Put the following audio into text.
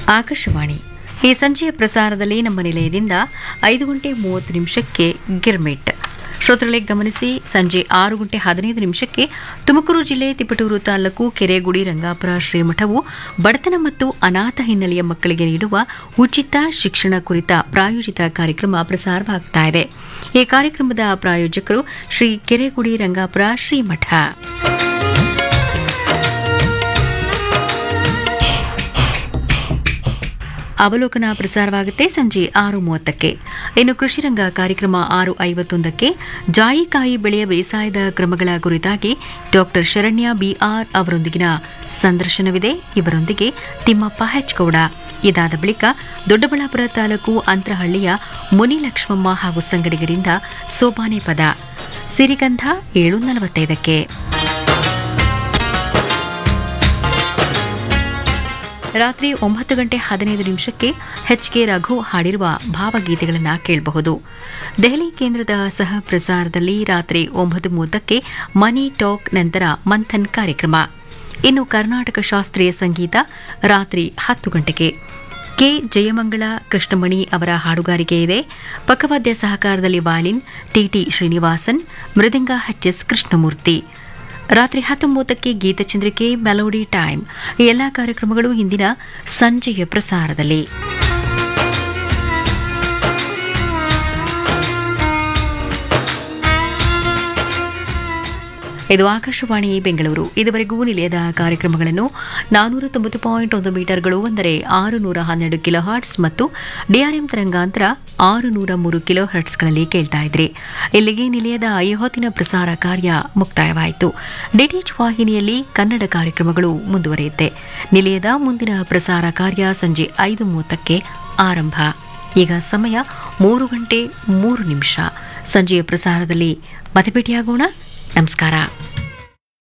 ಆಕಾಶವಾಣಿ ಈ ಸಂಜೆಯ ಪ್ರಸಾರದಲ್ಲಿ ನಮ್ಮ ನಿಲಯದಿಂದ ಐದು ಗಂಟೆ ಮೂವತ್ತು ನಿಮಿಷಕ್ಕೆ ಗಿರ್ಮಿಟ್ ಶ್ರೋತೃಗಳೇ ಗಮನಿಸಿ ಸಂಜೆ ಆರು ಗಂಟೆ ಹದಿನೈದು ನಿಮಿಷಕ್ಕೆ ತುಮಕೂರು ಜಿಲ್ಲೆ ತಿಪಟೂರು ತಾಲೂಕು ಕೆರೆಗುಡಿ ರಂಗಾಪುರ ಶ್ರೀಮಠವು ಬಡತನ ಮತ್ತು ಅನಾಥ ಹಿನ್ನೆಲೆಯ ಮಕ್ಕಳಿಗೆ ನೀಡುವ ಉಚಿತ ಶಿಕ್ಷಣ ಕುರಿತ ಪ್ರಾಯೋಜಿತ ಕಾರ್ಯಕ್ರಮ ಪ್ರಸಾರವಾಗ್ತಾ ಇದೆ ಈ ಕಾರ್ಯಕ್ರಮದ ಪ್ರಾಯೋಜಕರು ಶ್ರೀ ಕೆರೆಗುಡಿ ರಂಗಾಪುರ ಶ್ರೀಮಠ ಅವಲೋಕನ ಪ್ರಸಾರವಾಗುತ್ತೆ ಸಂಜೆ ಆರು ಮೂವತ್ತಕ್ಕೆ ಇನ್ನು ಕೃಷಿರಂಗ ಕಾರ್ಯಕ್ರಮ ಆರು ಐವತ್ತೊಂದಕ್ಕೆ ಜಾಯಿಕಾಯಿ ಬೆಳೆಯ ಬೇಸಾಯದ ಕ್ರಮಗಳ ಕುರಿತಾಗಿ ಡಾಕ್ಟರ್ ಶರಣ್ಯ ಬಿಆರ್ ಅವರೊಂದಿಗಿನ ಸಂದರ್ಶನವಿದೆ ಇವರೊಂದಿಗೆ ತಿಮ್ಮಪ್ಪ ಹೆಚ್ಗೌಡ ಇದಾದ ಬಳಿಕ ದೊಡ್ಡಬಳ್ಳಾಪುರ ತಾಲೂಕು ಅಂತರಹಳ್ಳಿಯ ಮುನಿಲಕ್ಷ್ಮಮ್ಮ ಹಾಗೂ ಸಂಗಡಿಗರಿಂದ ಸೋಪಾನೆ ಪದ ಸಿರಿಗಂಧ ಏಳು ನಲವತ್ತೈದಕ್ಕೆ ರಾತ್ರಿ ಒಂಬತ್ತು ಗಂಟೆ ಹದಿನೈದು ನಿಮಿಷಕ್ಕೆ ಎಚ್ ಕೆ ರಘು ಹಾಡಿರುವ ಭಾವಗೀತೆಗಳನ್ನು ಕೇಳಬಹುದು ದೆಹಲಿ ಕೇಂದ್ರದ ಸಹ ಪ್ರಸಾರದಲ್ಲಿ ರಾತ್ರಿ ಒಂಬತ್ತು ಮೂವತ್ತಕ್ಕೆ ಮನಿ ಟಾಕ್ ನಂತರ ಮಂಥನ್ ಕಾರ್ಯಕ್ರಮ ಇನ್ನು ಕರ್ನಾಟಕ ಶಾಸ್ತ್ರೀಯ ಸಂಗೀತ ರಾತ್ರಿ ಹತ್ತು ಗಂಟೆಗೆ ಕೆ ಜಯಮಂಗಳ ಕೃಷ್ಣಮಣಿ ಅವರ ಹಾಡುಗಾರಿಕೆ ಇದೆ ಪಕ್ಕವಾದ್ಯ ಸಹಕಾರದಲ್ಲಿ ವಾಲಿನ್ ಟಿಟಿ ಶ್ರೀನಿವಾಸನ್ ಮೃದಂಗ ಎಚ್ಎಸ್ ಕೃಷ್ಣಮೂರ್ತಿ ರಾತ್ರಿ ಹತ್ತೊಂಬತ್ತಕ್ಕೆ ಗೀತಚಂದ್ರಿಕೆ ಮೆಲೋಡಿ ಟೈಮ್ ಈ ಎಲ್ಲಾ ಕಾರ್ಯಕ್ರಮಗಳು ಇಂದಿನ ಸಂಜೆಯ ಪ್ರಸಾರದಲ್ಲಿ ಇದು ಆಕಾಶವಾಣಿ ಬೆಂಗಳೂರು ಇದುವರೆಗೂ ನಿಲಯದ ಕಾರ್ಯಕ್ರಮಗಳನ್ನು ನಾನೂರ ತೊಂಬತ್ತು ಪಾಯಿಂಟ್ ಒಂದು ಮೀಟರ್ಗಳು ಅಂದರೆ ಆರು ನೂರ ಹನ್ನೆರಡು ಕಿಲೋ ಹರ್ಟ್ಸ್ ಮತ್ತು ಡಿಆರ್ಎಂ ತರಂಗಾಂತರ ಆರು ನೂರ ಮೂರು ಕಿಲೋ ಹರ್ಟ್ಸ್ಗಳಲ್ಲಿ ಕೇಳ್ತಾ ಇದ್ರಿ ಇಲ್ಲಿಗೆ ನಿಲಯದ ಈ ಹೊತ್ತಿನ ಪ್ರಸಾರ ಕಾರ್ಯ ಮುಕ್ತಾಯವಾಯಿತು ಡಿಟಿಎಚ್ ವಾಹಿನಿಯಲ್ಲಿ ಕನ್ನಡ ಕಾರ್ಯಕ್ರಮಗಳು ಮುಂದುವರಿಯುತ್ತೆ ನಿಲಯದ ಮುಂದಿನ ಪ್ರಸಾರ ಕಾರ್ಯ ಸಂಜೆ ಐದು ಮೂವತ್ತಕ್ಕೆ ಆರಂಭ ಈಗ ಸಮಯ ಮೂರು ಗಂಟೆ ಮೂರು ನಿಮಿಷ ಸಂಜೆಯ ಪ್ರಸಾರದಲ್ಲಿ ಮತ್ತೆ ಭೇಟಿಯಾಗೋಣ ನಮಸ್ಕಾರ